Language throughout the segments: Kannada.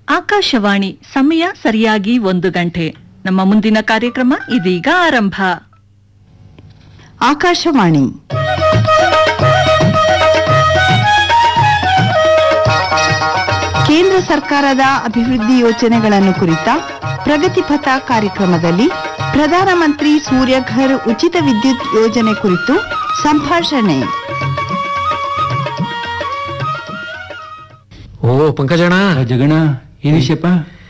ಆಕಾಶವಾಣಿ ಸಮಯ ಸರಿಯಾಗಿ ಒಂದು ಗಂಟೆ ನಮ್ಮ ಮುಂದಿನ ಕಾರ್ಯಕ್ರಮ ಇದೀಗ ಆರಂಭ ಆಕಾಶವಾಣಿ ಕೇಂದ್ರ ಸರ್ಕಾರದ ಅಭಿವೃದ್ಧಿ ಯೋಜನೆಗಳನ್ನು ಕುರಿತ ಪ್ರಗತಿಪಥ ಕಾರ್ಯಕ್ರಮದಲ್ಲಿ ಪ್ರಧಾನಮಂತ್ರಿ ಸೂರ್ಯಘರ್ ಉಚಿತ ವಿದ್ಯುತ್ ಯೋಜನೆ ಕುರಿತು ಸಂಭಾಷಣೆ ಓ ಪಂಕಜಣ ಆ ಜಗಣ ಏನ್ ವಿಷಯಪ್ಪ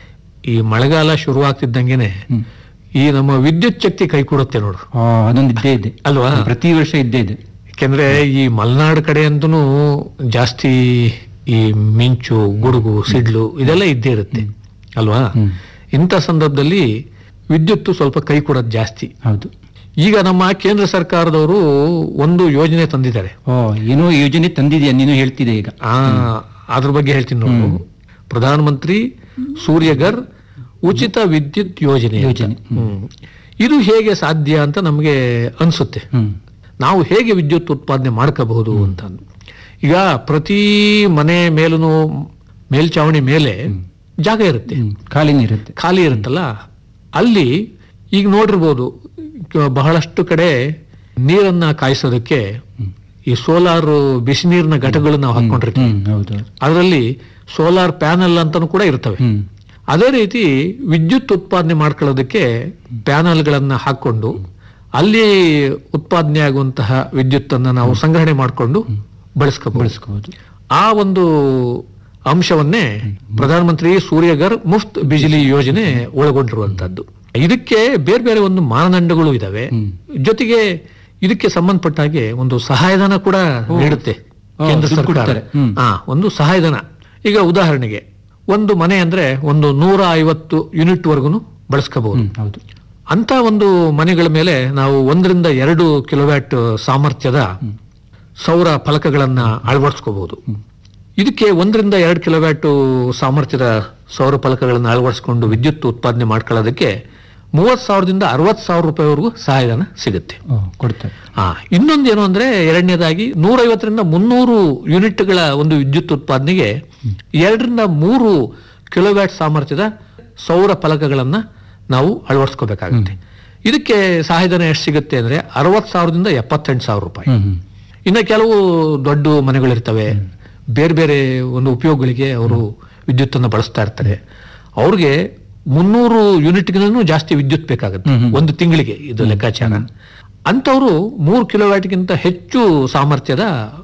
ಈ ಮಳೆಗಾಲ ಶುರು ಆಗ್ತಿದ್ದಂಗೆನೆ ಹ್ಮ್. ಈ ನಮ್ಮ ವಿದ್ಯುತ್ ಶಕ್ತಿ ಕೈ ಕೊಡುತ್ತೆ ನೋಡು ಆ, ಅದೊಂದು ಇದ್ದೇ ಇದೆ ಅಲ್ವಾ? ಪ್ರತಿ ವರ್ಷ ಇದ್ದೇ ಇದೆ ಯಾಕೆಂದ್ರೆ ಈ ಮಲೆನಾಡು ಕಡೆ ಅಂತೂ ಜಾಸ್ತಿ ಈ ಮಿಂಚು ಗುಡುಗು ಸಿಡ್ಲು ಇದೆಲ್ಲ ಇದ್ದೇ ಇರುತ್ತೆ ಅಲ್ವಾ ಹ್ಮ್. ಇಂಥ ಸಂದರ್ಭದಲ್ಲಿ ವಿದ್ಯುತ್ ಸ್ವಲ್ಪ ಕೈ ಕೊಡೋದು ಜಾಸ್ತಿ ಹೌದು ಈಗ ನಮ್ಮ ಕೇಂದ್ರ ಸರ್ಕಾರದವರು ಒಂದು ಯೋಜನೆ ತಂದಿದ್ದಾರೆ ಓ ಏನೋ ಯೋಜನೆ ತಂದಿದ್ಯಾ ನೀನು ಹೇಳ್ತಿದೆ ಈಗ ಆ ಅದ್ರ ಬಗ್ಗೆ ಹೇಳ್ತೀನಿ ನೋಡು ಪ್ರಧಾನ ಮಂತ್ರಿ ಸೂರ್ಯಗರ್ ಉಚಿತ ವಿದ್ಯುತ್ ಯೋಜನೆ ಅಂತ. ಯೋಜನೆ, ಹ್ಮ್. ಇದು ಹೇಗೆ ಸಾಧ್ಯ ಅಂತ ನಮಗೆ ಅನ್ಸುತ್ತೆ ಹ್ಮ್ ನಾವು ಹೇಗೆ ವಿದ್ಯುತ್ ಉತ್ಪಾದನೆ ಮಾಡ್ಕೋಬಹುದು ಅಂತ ಈಗ ಪ್ರತಿ ಮನೆ ಮೇಲೂ ಮೇಲ್ಚಾವಣಿ ಮೇಲೆ ಜಾಗ ಇರುತ್ತೆ ಹ್ಮ್. ಖಾಲಿನೇ ಇರುತ್ತೆ ಖಾಲಿ ಇರುತ್ತಲ್ಲ ಅಲ್ಲಿ ಈಗ ನೋಡಿರ್ಬೋದು ಕ- ಬಹಳಷ್ಟು ಕಡೆ ನೀರನ್ನ ಕಾಯಿಸೋದಕ್ಕೆ ಈ ಸೋಲಾರ್ ಬಿಸಿ ನೀರಿನ ಘಟಕಗಳು ನಾವು ಹಾಕೊಂಡಿರ್ತೀವಿ ಹ್ಮ್ ಹೌದು ಹೌದು. ಅದರಲ್ಲಿ ಸೋಲಾರ್ ಪ್ಯಾನಲ್ ಅಂತಾನು ಕೂಡ ಇರ್ತವೆ ಹ್ಮ್ ಅದೇ ರೀತಿ ವಿದ್ಯುತ್ ಉತ್ಪಾದನೆ ಮಾಡ್ಕೊಳ್ಳೋದಕ್ಕೆ ಪ್ಯಾನಲ್ಗಳನ್ನ ಹಾಕೊಂಡು ಅಲ್ಲಿ ಉತ್ಪಾದನೆ ಆಗುವಂತಹ ವಿದ್ಯುತ್ತನ್ನ ನಾವು ಸಂಗ್ರಹಣೆ ಮಾಡಿಕೊಂಡು ಬಳಸ್ಕೋಬಹುದು ಬಳಸ್ಕೋಬಹುದು ಆ ಒಂದು ಅಂಶವನ್ನೇ ಪ್ರಧಾನಮಂತ್ರಿ ಸೂರ್ಯಗರ್ ಮುಫ್ತ್ ಬಿಜಿಲಿ ಯೋಜನೆ ಒಳಗೊಂಡಿರುವಂತದ್ದು ಇದಕ್ಕೆ ಬೇರೆ ಬೇರೆ ಒಂದು ಮಾನದಂಡಗಳು ಇದಾವೆ ಜೊತೆಗೆ ಇದಕ್ಕೆ ಸಂಬಂಧಪಟ್ಟ ಹಾಗೆ ಒಂದು ಸಹಾಯಧನ ಕೂಡ ನೀಡುತ್ತೆ ಓ, ಕೇಂದ್ರ ದುಡ್ಡು ಸರ್ಕಾರ ಕೊಡ್ತಾರೆ. ಹ್ಮ್. ಆ ಒಂದು ಸಹಾಯಧನ ಈಗ ಉದಾಹರಣೆಗೆ ಒಂದು ಮನೆ ಅಂದ್ರೆ ಒಂದು ನೂರ ಐವತ್ತು ಯೂನಿಟ್ ವರ್ಗುನು ಬಳಸ್ಕೋಬಹುದು ಹ್ಮ್ ಹೌದು ಅಂತ ಒಂದು ಮನೆಗಳ ಮೇಲೆ ನಾವು ಒಂದರಿಂದ ಎರಡು ಕಿಲೋವ್ಯಾಟ್ ಸಾಮರ್ಥ್ಯದ ಸೌರ ಫಲಕಗಳನ್ನ ಅಳವಡಿಸ್ಕೋಬಹುದು ಇದಕ್ಕೆ ಒಂದರಿಂದ ಎರಡು ಕಿಲೋವ್ಯಾಟ್ ಸಾಮರ್ಥ್ಯದ ಸೌರ ಫಲಕಗಳನ್ನು ಅಳವಡಿಸ್ಕೊಂಡು ವಿದ್ಯುತ್ ಉತ್ಪಾದನೆ ಮಾಡ್ಕೊಳ್ಳೋದಕ್ಕೆ ಮೂವತ್ ಸಾವಿರದಿಂದ ಅರವತ್ ಸಾವಿರ ರೂಪಾಯಿವರೆಗೂ ಸಹಾಯಧನ ಸಿಗುತ್ತೆ ಓ ಕೊಡ್ತಾರೆ ಆ ಇನ್ನೊಂದೇನು ಅಂದ್ರೆ ಎರಡನೇದಾಗಿ ನೂರೈವತ್ತರಿಂದ ಮುನ್ನೂರು ಯೂನಿಟ್ಗಳ ಒಂದು ವಿದ್ಯುತ್ ಉತ್ಪಾದನೆಗೆ ಎರಡರಿಂದ ಮೂರು ಕಿಲೋವ್ಯಾಟ್ ಸಾಮರ್ಥ್ಯದ ಸೌರ ಫಲಕಗಳನ್ನ ನಾವು ಅಳವಡಿಸ್ಕೋಬೇಕಾಗುತ್ತೆ ಇದಕ್ಕೆ ಸಹಾಯಧನ ಎಷ್ಟು ಸಿಗುತ್ತೆ ಅಂದ್ರೆ ಅರವತ್ ಸಾವಿರದಿಂದ ಎಪ್ಪತ್ತೆಂಟು ಸಾವಿರ ರೂಪಾಯಿ ಹ್ಮ್ ಹ್ಮ್ ಇನ್ನು ಕೆಲವು ದೊಡ್ಡ ಮನೆಗಳಿರ್ತವೆ ಬೇರೆ ಬೇರೆ ಒಂದು ಉಪಯೋಗಗಳಿಗೆ ಅವರು ವಿದ್ಯುತ್ತನ್ನು ಬಳಸ್ತಾ ಇರ್ತಾರೆ ಅವ್ರಿಗೆ ಮುನ್ನೂರು ಯೂನಿಟ್ಗಿಂತ ಜಾಸ್ತಿ ವಿದ್ಯುತ್ ಬೇಕಾಗುತ್ತೆ ಹ್ಮ್ ಹ್ಮ್. ಒಂದು ತಿಂಗಳಿಗೆ ಇದು ಲೆಕ್ಕಾಚಾರ ಅಂತವರು ಮೂರು ಕಿಲೋವ್ಯಾಟ್ಗಿಂತ ಹೆಚ್ಚು ಸಾಮರ್ಥ್ಯದ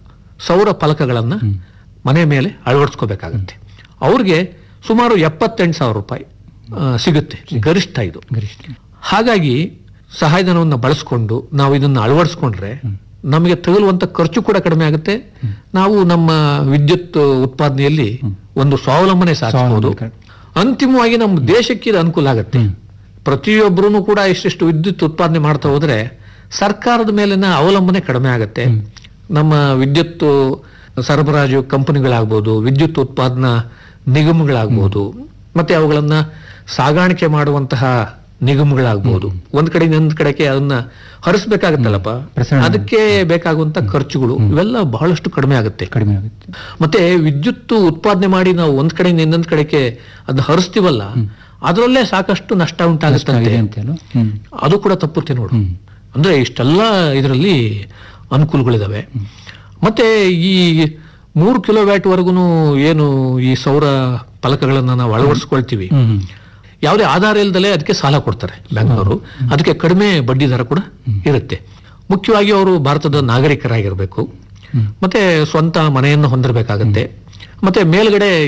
ಸೌರ ಫಲಕಗಳನ್ನ ಮನೆ ಮೇಲೆ ಅಳವಡಿಸ್ಕೋಬೇಕಾಗತ್ತೆ ಅವ್ರಿಗೆ ಸುಮಾರು ಎಪ್ಪತ್ತೆಂಟು ಸಾವಿರ ರೂಪಾಯಿ ಆ, ಸಿಗುತ್ತೆ ಗರಿಷ್ಠ ಇದು ಗರಿಷ್ಠ ಹಾಗಾಗಿ ಸಹಾಯಧನವನ್ನು ಬಳಸ್ಕೊಂಡು ನಾವು ಇದನ್ನು ಅಳವಡಿಸ್ಕೊಂಡ್ರೆ ನಮಗೆ ತಗುಲುವಂತ ಖರ್ಚು ಕೂಡ ಕಡಿಮೆ ಆಗುತ್ತೆ ನಾವು ನಮ್ಮ ವಿದ್ಯುತ್ ಉತ್ಪಾದನೆಯಲ್ಲಿ ಒಂದು ಸ್ವಾವಲಂಬನೆ ಸಾಧಿಸಬಹುದು ಸ್ವಾವಲಂಬನೆ. ಅಂತಿಮವಾಗಿ ನಮ್ಮ ದೇಶಕ್ಕೆ ಇದು ಅನುಕೂಲ ಆಗುತ್ತೆ ಪ್ರತಿಯೊಬ್ಬರೂ ಕೂಡ ಇಷ್ಟಿಷ್ಟು ವಿದ್ಯುತ್ ಉತ್ಪಾದನೆ ಮಾಡ್ತಾ ಹೋದ್ರೆ ಸರ್ಕಾರದ ಮೇಲಿನ ಅವಲಂಬನೆ ಕಡಿಮೆ ಆಗುತ್ತೆ ನಮ್ಮ ವಿದ್ಯುತ್ ಸರಬರಾಜು ಕಂಪನಿಗಳಾಗ್ಬೋದು ವಿದ್ಯುತ್ ಉತ್ಪಾದನಾ ನಿಗಮಗಳಾಗ್ಬೋದು ಮತ್ತೆ ಅವುಗಳನ್ನ ಸಾಗಾಣಿಕೆ ಮಾಡುವಂತಹ ನಿಗಮಗಳಾಗ್ಬೋದು ಒಂದ್ ಕಡೆ ಇನ್ನೊಂದ್ ಕಡೆಗೆ ಅದನ್ನ ಹರಿಸ್ಬೇಕಾಗತ್ತಲ್ಲಪ್ಪ ಪ್ರಸರಣ. ಅದಕ್ಕೆ ಬೇಕಾಗುವಂತ ಖರ್ಚುಗಳು ಇವೆಲ್ಲ ಬಹಳಷ್ಟು ಕಡಿಮೆ ಆಗುತ್ತೆ ಕಡಿಮೆ ಆಗುತ್ತೆ ಮತ್ತೆ ವಿದ್ಯುತ್ ಉತ್ಪಾದನೆ ಮಾಡಿ ನಾವು ಒಂದ್ ಕಡೆಯಿಂದ ಇನ್ನೊಂದ್ ಕಡೆಗೆ ಅದನ್ನ ಹರಿಸ್ತೀವಲ್ಲ ಅದರಲ್ಲೇ ಸಾಕಷ್ಟು ನಷ್ಟ ಉಂಟಾಗುತ್ತಂತೆ ಇದೆ ಅಂತ ಅಲ್ವಾ? ಹ್ಮ್ ಅದು ಕೂಡ ತಪ್ಪುತ್ತೆ ನೋಡು ಅಂದ್ರೆ ಇಷ್ಟೆಲ್ಲ ಇದರಲ್ಲಿ ಅನುಕೂಲಗಳಿದಾವೆ ಮತ್ತೆ ಈ ಮೂರು ಕಿಲೋವ್ಯಾಟ್ ವರೆಗೂ ಏನು ಈ ಸೌರ ಫಲಕಗಳನ್ನ ನಾವು ಅಳವಡಿಸ್ಕೊಳ್ತೀವಿ ಹ್ಮ್ ಹ್ಮ್ ಯಾವುದೇ ಆಧಾರ ಇಲ್ದಲೇ ಅದಕ್ಕೆ ಸಾಲ ಕೊಡ್ತಾರೆ ಬ್ಯಾಂಕ್ನವರು ಅದಕ್ಕೆ ಕಡಿಮೆ ಬಡ್ಡಿ ದರ ಕೂಡ ಇರುತ್ತೆ ಮುಖ್ಯವಾಗಿ ಅವರು ಭಾರತದ ನಾಗರಿಕರಾಗಿರ್ಬೇಕು ಮತ್ತೆ ಸ್ವಂತ ಮನೆಯನ್ನು ಹೊಂದಿರಬೇಕಾಗತ್ತೆ ಮತ್ತೆ ಮೇಲ್ಗಡೆ